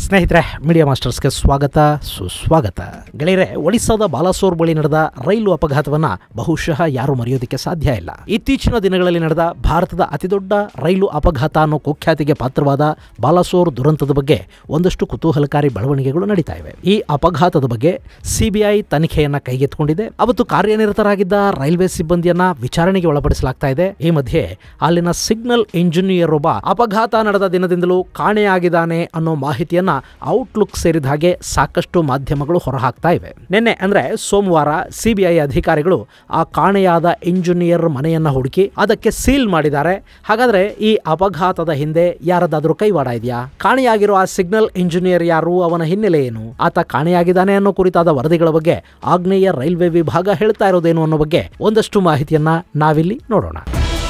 ಸ್ನೇಹಿತರೆ ಮೀಡಿಯಾ ಮಾಸ್ಟರ್ಸ್ಗೆ ಸ್ವಾಗತ ಸುಸ್ವಾಗತ ಗೆಳೆಯರೆ ಒಡಿಸ್ಸಾದ ಬಾಲಾಸೋರ್ ಬಳಿ ನಡೆದ ರೈಲು ಅಪಘಾತವನ್ನ ಬಹುಶಃ ಯಾರು ಮರೆಯೋದಕ್ಕೆ ಸಾಧ್ಯ ಇಲ್ಲ ಇತ್ತೀಚಿನ ದಿನಗಳಲ್ಲಿ ನಡೆದ ಭಾರತದ ಅತಿದೊಡ್ಡ ರೈಲು ಅಪಘಾತ ಅನ್ನೋ ಕುಖ್ಯಾತಿಗೆ ಪಾತ್ರವಾದ ಬಾಲಾಸೋರ್ ದುರಂತದ ಬಗ್ಗೆ ಒಂದಷ್ಟು ಕುತೂಹಲಕಾರಿ ಬೆಳವಣಿಗೆಗಳು ನಡೀತಾ ಇವೆ ಈ ಅಪಘಾತದ ಬಗ್ಗೆ ಸಿಬಿಐ ತನಿಖೆಯನ್ನ ಕೈಗೆತ್ತಿಕೊಂಡಿದೆ ಅವತ್ತು ಕಾರ್ಯನಿರತರಾಗಿದ್ದ ರೈಲ್ವೆ ಸಿಬ್ಬಂದಿಯನ್ನ ವಿಚಾರಣೆಗೆ ಒಳಪಡಿಸಲಾಗ್ತಾ ಇದೆ ಈ ಮಧ್ಯೆ ಅಲ್ಲಿನ ಸಿಗ್ನಲ್ ಇಂಜಿನಿಯರ್ ಒಬ್ಬ ಅಪಘಾತ ನಡೆದ ದಿನದಿಂದಲೂ ಕಾಣೆಯಾಗಿದ್ದಾನೆ ಅನ್ನೋ ಮಾಹಿತಿಯನ್ನ ಔಟ್ಲುಕ್ ಸೇರಿದ ಹಾಗೆ ಸಾಕಷ್ಟು ಮಾಧ್ಯಮಗಳು ಹೊರಹಾಕ್ತಾ ಇವೆ ನಿನ್ನೆ ಅಂದ್ರೆ ಸೋಮವಾರ ಸಿಬಿಐ ಅಧಿಕಾರಿಗಳು ಆ ಕಾಣೆಯಾದ ಇಂಜಿನಿಯರ್ ಮನೆಯನ್ನ ಹುಡುಕಿ ಅದಕ್ಕೆ ಸೀಲ್ ಮಾಡಿದ್ದಾರೆ ಹಾಗಾದ್ರೆ ಈ ಅಪಘಾತದ ಹಿಂದೆ ಯಾರದಾದ್ರೂ ಕೈವಾಡ ಇದೆಯಾ ಕಾಣೆಯಾಗಿರೋ ಆ ಸಿಗ್ನಲ್ ಇಂಜಿನಿಯರ್ ಯಾರು ಅವನ ಹಿನ್ನೆಲೆ ಏನು ಆತ ಕಾಣೆಯಾಗಿದ್ದಾನೆ ಅನ್ನೋ ಕುರಿತಾದ ವರದಿಗಳ ಬಗ್ಗೆ ಆಗ್ನೇಯ ರೈಲ್ವೆ ವಿಭಾಗ ಹೇಳ್ತಾ ಇರೋದೇನು ಅನ್ನೋ ಬಗ್ಗೆ ಒಂದಷ್ಟು ಮಾಹಿತಿಯನ್ನ ನಾವಿಲ್ಲಿ ನೋಡೋಣ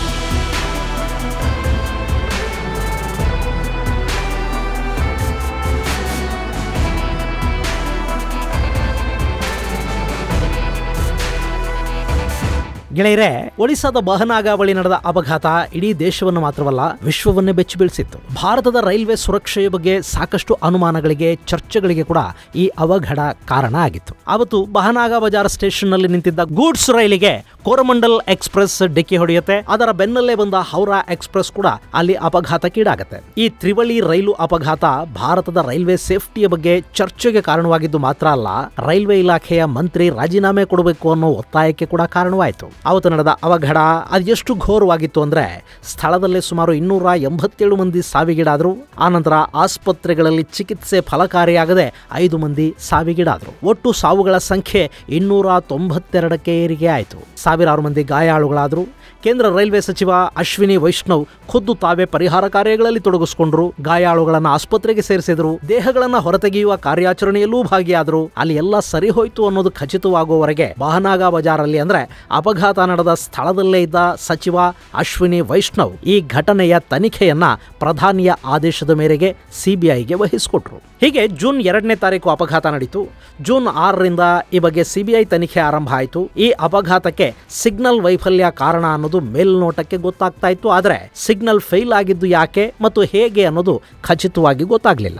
ಗೆಳೆಯರೆ ಒಡಿಸಾದ ಬಹನಾಗ ಬಳಿ ನಡೆದ ಅಪಘಾತ ಇಡೀ ದೇಶವನ್ನು ಮಾತ್ರವಲ್ಲ ವಿಶ್ವವನ್ನೇ ಬೆಚ್ಚಿ ಬೀಳಿಸಿತ್ತು ಭಾರತದ ರೈಲ್ವೆ ಸುರಕ್ಷೆಯ ಬಗ್ಗೆ ಸಾಕಷ್ಟು ಅನುಮಾನಗಳಿಗೆ ಚರ್ಚೆಗಳಿಗೆ ಕೂಡ ಈ ಅವಘಡ ಕಾರಣ ಆಗಿತ್ತು ಅವತ್ತು ಬಹನಾಗ ಬಜಾರ್ ಸ್ಟೇಷನ್ ನಲ್ಲಿ ನಿಂತಿದ್ದ ಗೂಡ್ಸ್ ರೈಲಿಗೆ ಕೋರಮಂಡಲ್ ಎಕ್ಸ್ಪ್ರೆಸ್ ಡಿಕ್ಕಿ ಹೊಡೆಯುತ್ತೆ ಅದರ ಬೆನ್ನಲ್ಲೇ ಬಂದ ಹೌರಾ ಎಕ್ಸ್ಪ್ರೆಸ್ ಕೂಡ ಅಲ್ಲಿ ಅಪಘಾತಕ್ಕೀಡಾಗತ್ತೆ ಈ ತ್ರಿವಳಿ ರೈಲು ಅಪಘಾತ ಭಾರತದ ರೈಲ್ವೆ ಸೇಫ್ಟಿಯ ಬಗ್ಗೆ ಚರ್ಚೆಗೆ ಕಾರಣವಾಗಿದ್ದು ಮಾತ್ರ ಅಲ್ಲ ರೈಲ್ವೆ ಇಲಾಖೆಯ ಮಂತ್ರಿ ರಾಜೀನಾಮೆ ಕೊಡಬೇಕು ಅನ್ನೋ ಒತ್ತಾಯಕ್ಕೆ ಕೂಡ ಕಾರಣವಾಯಿತು ಅವತ್ತು ನಡೆದ ಅವಘಡ ಅದೆಷ್ಟು ಘೋರವಾಗಿತ್ತು ಅಂದ್ರೆ ಸ್ಥಳದಲ್ಲೇ ಸುಮಾರು ಇನ್ನೂರ ಎಂಬತ್ತೇಳು ಮಂದಿ ಸಾವಿಗೀಡಾದ್ರು ಆನಂತರ ಆಸ್ಪತ್ರೆಗಳಲ್ಲಿ ಚಿಕಿತ್ಸೆ ಫಲಕಾರಿಯಾಗದೆ ಐದು ಮಂದಿ ಸಾವಿಗೀಡಾದ್ರು ಒಟ್ಟು ಸಾವುಗಳ ಸಂಖ್ಯೆ ಇನ್ನೂರ ತೊಂಬತ್ತೆರಡಕ್ಕೆ ಏರಿಕೆ ಆಯಿತು ಸಾವಿರಾರು ಮಂದಿ ಗಾಯಾಳುಗಳಾದ್ರು ಕೇಂದ್ರ ರೈಲ್ವೆ ಸಚಿವ ಅಶ್ವಿನಿ ವೈಷ್ಣವ್ ಖುದ್ದು ತಾವೇ ಪರಿಹಾರ ಕಾರ್ಯಗಳಲ್ಲಿ ತೊಡಗಿಸಿಕೊಂಡ್ರು ಗಾಯಾಳುಗಳನ್ನ ಆಸ್ಪತ್ರೆಗೆ ಸೇರಿಸಿದ್ರು ದೇಹಗಳನ್ನ ಹೊರತೆಗೆಯುವ ಕಾರ್ಯಾಚರಣೆಯಲ್ಲೂ ಭಾಗಿಯಾದ್ರು ಅಲ್ಲಿ ಎಲ್ಲ ಸರಿ ಹೋಯ್ತು ಅನ್ನೋದು ಖಚಿತವಾಗುವವರೆಗೆ ಬಹನಾಗ ಬಜಾರಲ್ಲಿ ಅಂದ್ರೆ ಅಪಘಾತ ನಡೆದ ಸ್ಥಳದಲ್ಲೇ ಇದ್ದ ಸಚಿವ ಅಶ್ವಿನಿ ವೈಷ್ಣವ್ ಈ ಘಟನೆಯ ತನಿಖೆಯನ್ನ ಪ್ರಧಾನಿಯ ಆದೇಶದ ಮೇರೆಗೆ ಸಿಬಿಐಗೆ ವಹಿಸಿಕೊಟ್ರು ಹೀಗೆ ಜೂನ್ ಎರಡನೇ ತಾರೀಕು ಅಪಘಾತ ನಡೀತು ಜೂನ್ ಆರರಿಂದ ಈ ಬಗ್ಗೆ ಸಿಬಿಐ ತನಿಖೆ ಆರಂಭ ಆಯಿತು ಈ ಅಪಘಾತಕ್ಕೆ ಸಿಗ್ನಲ್ ವೈಫಲ್ಯ ಕಾರಣ ಅನ್ನೋದು ಮೇಲ್ನೋಟಕ್ಕೆ ಗೊತ್ತಾಗ್ತಾ ಇತ್ತು ಆದರೆ ಸಿಗ್ನಲ್ ಫೇಲ್ ಆಗಿದ್ದು ಯಾಕೆ ಮತ್ತು ಹೇಗೆ ಅನ್ನೋದು ಖಚಿತವಾಗಿ ಗೊತ್ತಾಗ್ಲಿಲ್ಲ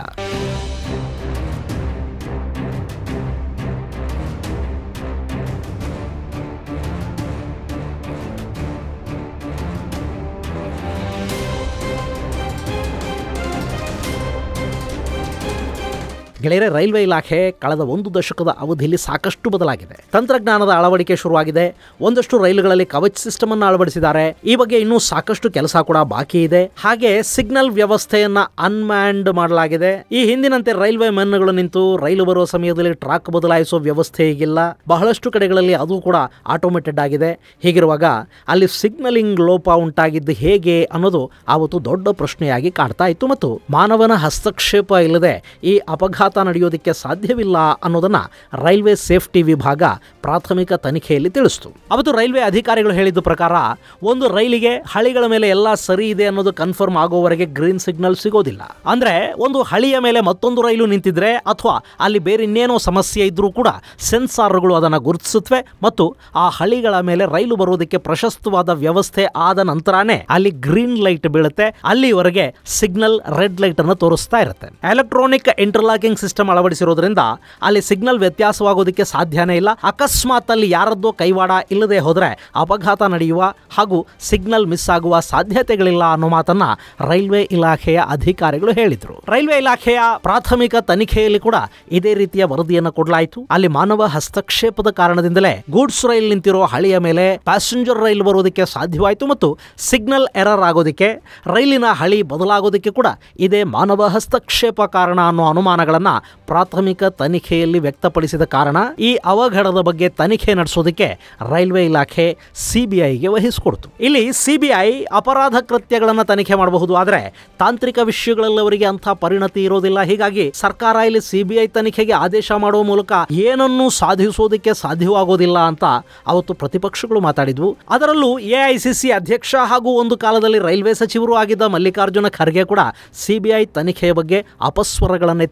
ಗೆಳೆಯರೆ ರೈಲ್ವೆ ಇಲಾಖೆ ಕಳೆದ ಒಂದು ದಶಕದ ಅವಧಿಯಲ್ಲಿ ಸಾಕಷ್ಟು ಬದಲಾಗಿದೆ ತಂತ್ರಜ್ಞಾನದ ಅಳವಡಿಕೆ ಶುರುವಾಗಿದೆ ಒಂದಷ್ಟು ರೈಲುಗಳಲ್ಲಿ ಕವಚ್ ಸಿಸ್ಟಮ್ ಅನ್ನು ಅಳವಡಿಸಿದ್ದಾರೆ ಈ ಬಗ್ಗೆ ಇನ್ನೂ ಸಾಕಷ್ಟು ಕೆಲಸ ಕೂಡ ಬಾಕಿ ಇದೆ ಹಾಗೆ ಸಿಗ್ನಲ್ ವ್ಯವಸ್ಥೆಯನ್ನ ಅನ್ಮ್ಯಾಂಡ್ ಮಾಡಲಾಗಿದೆ ಈ ಹಿಂದಿನಂತೆ ರೈಲ್ವೆ ಮೆನ್ಗಳು ನಿಂತು ರೈಲು ಬರುವ ಸಮಯದಲ್ಲಿ ಟ್ರಾಕ್ ಬದಲಾಯಿಸುವ ವ್ಯವಸ್ಥೆ ಈಗಿಲ್ಲ ಬಹಳಷ್ಟು ಕಡೆಗಳಲ್ಲಿ ಅದು ಕೂಡ ಆಟೋಮೇಟೆಡ್ ಆಗಿದೆ ಹೀಗಿರುವಾಗ ಅಲ್ಲಿ ಸಿಗ್ನಲಿಂಗ್ ಲೋಪ ಉಂಟಾಗಿದ್ದು ಹೇಗೆ ಅನ್ನೋದು ಆವತ್ತು ದೊಡ್ಡ ಪ್ರಶ್ನೆಯಾಗಿ ಕಾಡ್ತಾ ಇತ್ತು ಮತ್ತು ಮಾನವನ ಹಸ್ತಕ್ಷೇಪ ಇಲ್ಲದೆ ಈ ಅಪಘಾತ ನಡೆಯೋದಕ್ಕೆ ಸಾಧ್ಯವಿಲ್ಲ ಅನ್ನೋದನ್ನ ರೈಲ್ವೆ ಸೇಫ್ಟಿ ವಿಭಾಗ ಪ್ರಾಥಮಿಕ ತನಿಖೆಯಲ್ಲಿ ತಿಳಿಸಿತು ಅವತ್ತು ರೈಲ್ವೆ ಅಧಿಕಾರಿಗಳು ಹೇಳಿದ ಪ್ರಕಾರ ಒಂದು ರೈಲಿಗೆ ಹಳಿಗಳ ಮೇಲೆ ಎಲ್ಲ ಸರಿ ಇದೆ ಅನ್ನೋದು ಕನ್ಫರ್ಮ್ ಆಗೋವರೆಗೆ ಗ್ರೀನ್ ಸಿಗ್ನಲ್ ಸಿಗೋದಿಲ್ಲ ಅಂದ್ರೆ ಒಂದು ಹಳಿಯ ಮೇಲೆ ಮತ್ತೊಂದು ರೈಲು ನಿಂತಿದ್ರೆ ಅಥವಾ ಅಲ್ಲಿ ಬೇರೆ ಇನ್ನೇನೋ ಸಮಸ್ಯೆ ಇದ್ರೂ ಕೂಡ ಸೆನ್ಸಾರ್ಗಳು ಅದನ್ನು ಗುರುತಿಸುತ್ತವೆ ಮತ್ತು ಆ ಹಳಿಗಳ ಮೇಲೆ ರೈಲು ಬರುವುದಕ್ಕೆ ಪ್ರಶಸ್ತವಾದ ವ್ಯವಸ್ಥೆ ಆದ ನಂತರನೇ ಅಲ್ಲಿ ಗ್ರೀನ್ ಲೈಟ್ ಬೀಳುತ್ತೆ ಅಲ್ಲಿವರೆಗೆ ಸಿಗ್ನಲ್ ರೆಡ್ ಲೈಟ್ ಅನ್ನು ತೋರಿಸ್ತಾ ಇರುತ್ತೆ ಎಲೆಕ್ಟ್ರಾನಿಕ್ ಇಂಟರ್ಲಾಕಿಂಗ್ ಸಿಸ್ಟಮ್ ಅಳವಡಿಸಿರೋದ್ರಿಂದ ಅಲ್ಲಿ ಸಿಗ್ನಲ್ ವ್ಯತ್ಯಾಸವಾಗೋದಕ್ಕೆ ಸಾಧ್ಯನೇ ಇಲ್ಲ ಅಕಸ್ಮಾತ್ ಅಲ್ಲಿ ಯಾರದ್ದೋ ಕೈವಾಡ ಇಲ್ಲದೆ ಹೋದ್ರೆ ಅಪಘಾತ ನಡೆಯುವ ಹಾಗೂ ಸಿಗ್ನಲ್ ಮಿಸ್ ಆಗುವ ಸಾಧ್ಯತೆಗಳಿಲ್ಲ ಅನ್ನೋ ಮಾತನ್ನ ರೈಲ್ವೆ ಇಲಾಖೆಯ ಅಧಿಕಾರಿಗಳು ಹೇಳಿದ್ರು ರೈಲ್ವೆ ಇಲಾಖೆಯ ಪ್ರಾಥಮಿಕ ತನಿಖೆಯಲ್ಲಿ ಕೂಡ ಇದೇ ರೀತಿಯ ವರದಿಯನ್ನು ಕೊಡಲಾಯಿತು ಅಲ್ಲಿ ಮಾನವ ಹಸ್ತಕ್ಷೇಪದ ಕಾರಣದಿಂದಲೇ ಗೂಡ್ಸ್ ರೈಲ್ ನಿಂತಿರೋ ಹಳಿಯ ಮೇಲೆ ಪ್ಯಾಸೆಂಜರ್ ರೈಲ್ ಬರೋದಕ್ಕೆ ಸಾಧ್ಯವಾಯಿತು ಮತ್ತು ಸಿಗ್ನಲ್ ಎರರ್ ಆಗೋದಕ್ಕೆ ರೈಲಿನ ಹಳಿ ಬದಲಾಗೋದಕ್ಕೆ ಕೂಡ ಇದೇ ಮಾನವ ಹಸ್ತಕ್ಷೇಪ ಕಾರಣ ಅನ್ನೋ ಅನುಮಾನಗಳನ್ನ ಪ್ರಾಥಮಿಕ ತನಿಖೆಯಲ್ಲಿ ವ್ಯಕ್ತಪಡಿಸಿದ ಕಾರಣ ಈ ಅವಘಡದ ಬಗ್ಗೆ ತನಿಖೆ ನಡೆಸೋದಕ್ಕೆ ರೈಲ್ವೆ ಇಲಾಖೆ ಸಿಬಿಐಗೆ ವಹಿಸಿಕೊಡ್ತು ಇಲ್ಲಿ ಸಿಬಿಐ ಅಪರಾಧ ಕೃತ್ಯಗಳನ್ನು ತನಿಖೆ ಮಾಡಬಹುದು ಆದರೆ ತಾಂತ್ರಿಕ ವಿಷಯಗಳಲ್ಲಿ ಅವರಿಗೆ ಅಂಥ ಪರಿಣತಿ ಇರೋದಿಲ್ಲ ಹೀಗಾಗಿ ಸರ್ಕಾರ ಇಲ್ಲಿ ಸಿಬಿಐ ತನಿಖೆಗೆ ಆದೇಶ ಮಾಡುವ ಮೂಲಕ ಏನನ್ನೂ ಸಾಧಿಸೋದಕ್ಕೆ ಸಾಧ್ಯವಾಗೋದಿಲ್ಲ ಅಂತ ಅವತ್ತು ಪ್ರತಿಪಕ್ಷಗಳು ಮಾತಾಡಿದ್ವು ಅದರಲ್ಲೂ ಎಐಸಿಸಿ ಅಧ್ಯಕ್ಷ ಹಾಗೂ ಒಂದು ಕಾಲದಲ್ಲಿ ರೈಲ್ವೆ ಸಚಿವರು ಆಗಿದ್ದ ಮಲ್ಲಿಕಾರ್ಜುನ ಖರ್ಗೆ ಕೂಡ ಸಿಬಿಐ ತನಿಖೆಯ ಬಗ್ಗೆ ಅಪಸ್ವರಗಳನ್ನೆತ್ತಿದ್ರು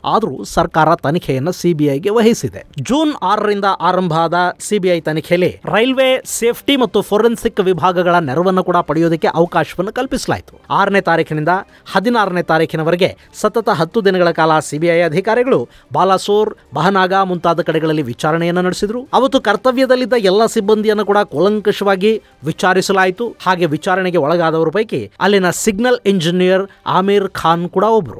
ಆದರೂ ಸರ್ಕಾರ ತನಿಖೆಯನ್ನು ಸಿಬಿಐಗೆ ವಹಿಸಿದೆ ಜೂನ್ ಆರರಿಂದ ಆರಂಭ ಆದ ಸಿಬಿಐ ತನಿಖೆಯಲ್ಲಿ ರೈಲ್ವೆ ಸೇಫ್ಟಿ ಮತ್ತು ಫೋರೆನ್ಸಿಕ್ ವಿಭಾಗಗಳ ನೆರವನ್ನು ಕೂಡ ಪಡೆಯೋದಕ್ಕೆ ಅವಕಾಶವನ್ನು ಕಲ್ಪಿಸಲಾಯಿತು ಆರನೇ ತಾರೀಕಿನಿಂದ ಹದಿನಾರನೇ ತಾರೀಕಿನವರೆಗೆ ಸತತ ಹತ್ತು ದಿನಗಳ ಕಾಲ ಸಿಬಿಐ ಅಧಿಕಾರಿಗಳು ಬಾಲಾಸೋರ್ ಬಹನಾಗ ಮುಂತಾದ ಕಡೆಗಳಲ್ಲಿ ವಿಚಾರಣೆಯನ್ನು ನಡೆಸಿದರು ಅವತ್ತು ಕರ್ತವ್ಯದಲ್ಲಿದ್ದ ಎಲ್ಲ ಸಿಬ್ಬಂದಿಯನ್ನು ಕೂಡ ಕೂಲಂಕಷವಾಗಿ ವಿಚಾರಿಸಲಾಯಿತು ಹಾಗೆ ವಿಚಾರಣೆಗೆ ಒಳಗಾದವರ ಪೈಕಿ ಅಲ್ಲಿನ ಸಿಗ್ನಲ್ ಇಂಜಿನಿಯರ್ ಆಮೀರ್ ಖಾನ್ ಕೂಡ ಒಬ್ಬರು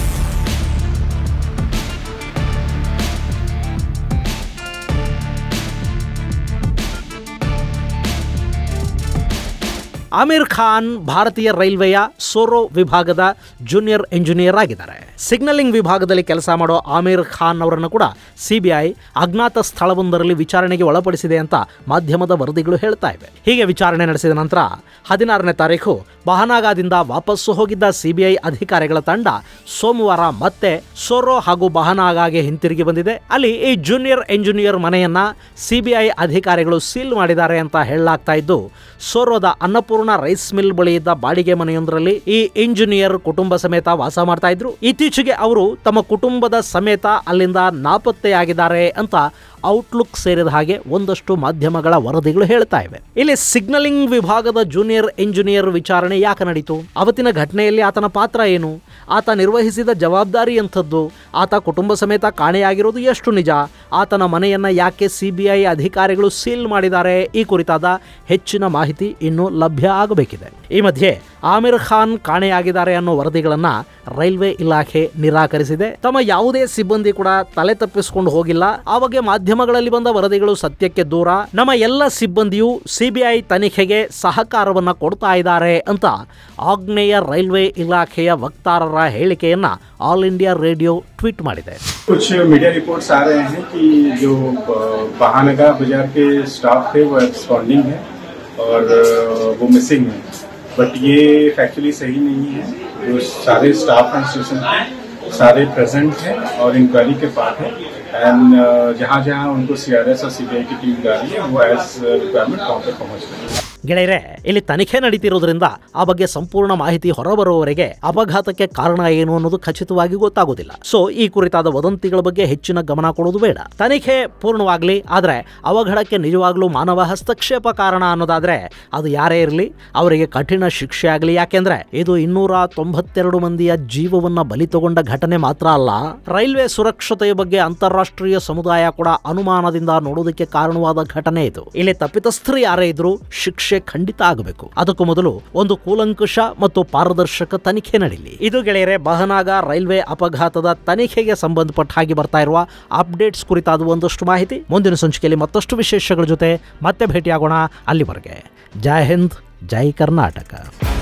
ಆಮೀರ್ ಖಾನ್ ಭಾರತೀಯ ರೈಲ್ವೆಯ ಸೋರೋ ವಿಭಾಗದ ಜೂನಿಯರ್ ಇಂಜಿನಿಯರ್ ಆಗಿದ್ದಾರೆ ಸಿಗ್ನಲಿಂಗ್ ವಿಭಾಗದಲ್ಲಿ ಕೆಲಸ ಮಾಡೋ ಆಮೀರ್ ಖಾನ್ ಅವರನ್ನು ಕೂಡ ಸಿಬಿಐ ಅಜ್ಞಾತ ಸ್ಥಳವೊಂದರಲ್ಲಿ ವಿಚಾರಣೆಗೆ ಒಳಪಡಿಸಿದೆ ಅಂತ ಮಾಧ್ಯಮದ ವರದಿಗಳು ಹೇಳ್ತಾ ಇವೆ ಹೀಗೆ ವಿಚಾರಣೆ ನಡೆಸಿದ ನಂತರ ಹದಿನಾರನೇ ತಾರೀಕು ಬಹನಾಗಾದಿಂದ ವಾಪಸ್ಸು ಹೋಗಿದ್ದ ಸಿಬಿಐ ಅಧಿಕಾರಿಗಳ ತಂಡ ಸೋಮವಾರ ಮತ್ತೆ ಸೋರೋ ಹಾಗೂ ಬಹನಾಗಾಗೆ ಹಿಂತಿರುಗಿ ಬಂದಿದೆ ಅಲ್ಲಿ ಈ ಜೂನಿಯರ್ ಇಂಜಿನಿಯರ್ ಮನೆಯನ್ನ ಸಿಬಿಐ ಅಧಿಕಾರಿಗಳು ಸೀಲ್ ಮಾಡಿದ್ದಾರೆ ಅಂತ ಹೇಳಲಾಗ್ತಾ ಇದ್ದು ಸೋರೋದ ಅನ್ನಪೂರ್ಣ ರೈಸ್ ಮಿಲ್ ಬಳಿ ಇದ್ದ ಬಾಡಿಗೆ ಮನೆಯೊಂದರಲ್ಲಿ ಈ ಇಂಜಿನಿಯರ್ ಕುಟುಂಬ ಸಮೇತ ವಾಸ ಮಾಡ್ತಾ ಇದ್ರು ಇತ್ತೀಚೆಗೆ ಅವರು ತಮ್ಮ ಕುಟುಂಬದ ಸಮೇತ ಅಲ್ಲಿಂದ ನಾಪತ್ತೆಯಾಗಿದ್ದಾರೆ ಅಂತ ಔಟ್ಲುಕ್ ಸೇರಿದ ಹಾಗೆ ಒಂದಷ್ಟು ಮಾಧ್ಯಮಗಳ ವರದಿಗಳು ಹೇಳ್ತಾ ಇವೆ ಇಲ್ಲಿ ಸಿಗ್ನಲಿಂಗ್ ವಿಭಾಗದ ಜೂನಿಯರ್ ಇಂಜಿನಿಯರ್ ವಿಚಾರಣೆ ಯಾಕೆ ನಡೀತು ಅವತ್ತಿನ ಘಟನೆಯಲ್ಲಿ ಆತನ ಪಾತ್ರ ಏನು ಆತ ನಿರ್ವಹಿಸಿದ ಜವಾಬ್ದಾರಿ ಎಂಥದ್ದು ಆತ ಕುಟುಂಬ ಸಮೇತ ಕಾಣೆಯಾಗಿರೋದು ಎಷ್ಟು ನಿಜ ಆತನ ಮನೆಯನ್ನ ಯಾಕೆ ಸಿಬಿಐ ಅಧಿಕಾರಿಗಳು ಸೀಲ್ ಮಾಡಿದ್ದಾರೆ ಈ ಕುರಿತಾದ ಹೆಚ್ಚಿನ ಮಾಹಿತಿ ಇನ್ನೂ ಲಭ್ಯ ಆಗಬೇಕಿದೆ ಈ ಮಧ್ಯೆ ಆಮಿರ್ ಖಾನ್ ಕಾಣೆಯಾಗಿದ್ದಾರೆ ಅನ್ನೋ ವರದಿಗಳನ್ನ ರೈಲ್ವೆ ಇಲಾಖೆ ನಿರಾಕರಿಸಿದೆ ತಮ್ಮ ಯಾವುದೇ ಸಿಬ್ಬಂದಿ ಕೂಡ ತಲೆ ತಪ್ಪಿಸಿಕೊಂಡು ಹೋಗಿಲ್ಲ ಆ ಬಗ್ಗೆ ಮಾಧ್ಯಮಗಳಲ್ಲಿ ಬಂದ ವರದಿಗಳು ಸತ್ಯಕ್ಕೆ ದೂರ ನಮ್ಮ ಎಲ್ಲ ಸಿಬ್ಬಂದಿಯು ಸಿಬಿಐ ತನಿಖೆಗೆ ಸಹಕಾರವನ್ನ ಕೊಡ್ತಾ ಇದ್ದಾರೆ ಅಂತ ಆಗ್ನೇಯ ರೈಲ್ವೆ ಇಲಾಖೆಯ ವಕ್ತಾರರ ಹೇಳಿಕೆಯನ್ನ ಆಲ್ ಇಂಡಿಯಾ ರೇಡಿಯೋ ಟ್ವೀಟ್ ಮಾಡಿದೆ कुछ मीडिया रिपोर्ट्स आ रहे हैं कि जो अ, बहानगा बाजार के स्टाफ थे वो एब्सकॉन्डिंग है और अ, वो मिसिंग है बट ये फैक्चुअली सही नहीं है जो सारे स्टाफ हैं स्टेशन के सारे प्रेजेंट हैं और इंक्वायरी के पार्ट है एंड जहाँ जहाँ उनको सीआरएस और सीबीआई की टीम जा रही है वो एज रिक्वायरमेंट वहाँ पे पहुँच रही है ಗೆಳೆಯರೆ ಇಲ್ಲಿ ತನಿಖೆ ನಡೀತಿರೋದ್ರಿಂದ ಆ ಬಗ್ಗೆ ಸಂಪೂರ್ಣ ಮಾಹಿತಿ ಹೊರಬರುವವರೆಗೆ ಅಪಘಾತಕ್ಕೆ ಕಾರಣ ಏನು ಅನ್ನೋದು ಖಚಿತವಾಗಿ ಗೊತ್ತಾಗೋದಿಲ್ಲ ಸೊ ಈ ಕುರಿತಾದ ವದಂತಿಗಳ ಬಗ್ಗೆ ಹೆಚ್ಚಿನ ಗಮನ ಕೊಡೋದು ಬೇಡ ತನಿಖೆ ಪೂರ್ಣವಾಗ್ಲಿ ಆದ್ರೆ ಅವಘಡಕ್ಕೆ ನಿಜವಾಗ್ಲೂ ಮಾನವ ಹಸ್ತಕ್ಷೇಪ ಕಾರಣ ಅನ್ನೋದಾದ್ರೆ ಅದು ಯಾರೇ ಇರಲಿ ಅವರಿಗೆ ಕಠಿಣ ಶಿಕ್ಷೆ ಆಗಲಿ ಯಾಕೆಂದ್ರೆ ಇದು ಇನ್ನೂರ ತೊಂಬತ್ತೆರಡು ಮಂದಿಯ ಜೀವವನ್ನ ಬಲಿ ತಗೊಂಡ ಘಟನೆ ಮಾತ್ರ ಅಲ್ಲ ರೈಲ್ವೆ ಸುರಕ್ಷತೆಯ ಬಗ್ಗೆ ಅಂತಾರಾಷ್ಟ್ರೀಯ ಸಮುದಾಯ ಕೂಡ ಅನುಮಾನದಿಂದ ನೋಡೋದಕ್ಕೆ ಕಾರಣವಾದ ಘಟನೆ ಇದು ಇಲ್ಲಿ ತಪ್ಪಿತಸ್ಥರು ಯಾರೇ ಇದ್ರು ಶಿಕ್ಷೆ ಖಂಡಿತ ಆಗಬೇಕು ಅದಕ್ಕೂ ಮೊದಲು ಒಂದು ಕೂಲಂಕುಷ ಮತ್ತು ಪಾರದರ್ಶಕ ತನಿಖೆ ನಡೀಲಿ ಇದು ಗೆಳೆಯರೆ ಬಹನಾಗ ರೈಲ್ವೆ ಅಪಘಾತದ ತನಿಖೆಗೆ ಸಂಬಂಧಪಟ್ಟ ಹಾಗೆ ಬರ್ತಾ ಇರುವ ಅಪ್ಡೇಟ್ಸ್ ಕುರಿತಾದ ಒಂದಷ್ಟು ಮಾಹಿತಿ ಮುಂದಿನ ಸಂಚಿಕೆಯಲ್ಲಿ ಮತ್ತಷ್ಟು ವಿಶೇಷಗಳ ಜೊತೆ ಮತ್ತೆ ಭೇಟಿಯಾಗೋಣ ಅಲ್ಲಿವರೆಗೆ ಜೈ ಹಿಂದ್ ಜೈ ಕರ್ನಾಟಕ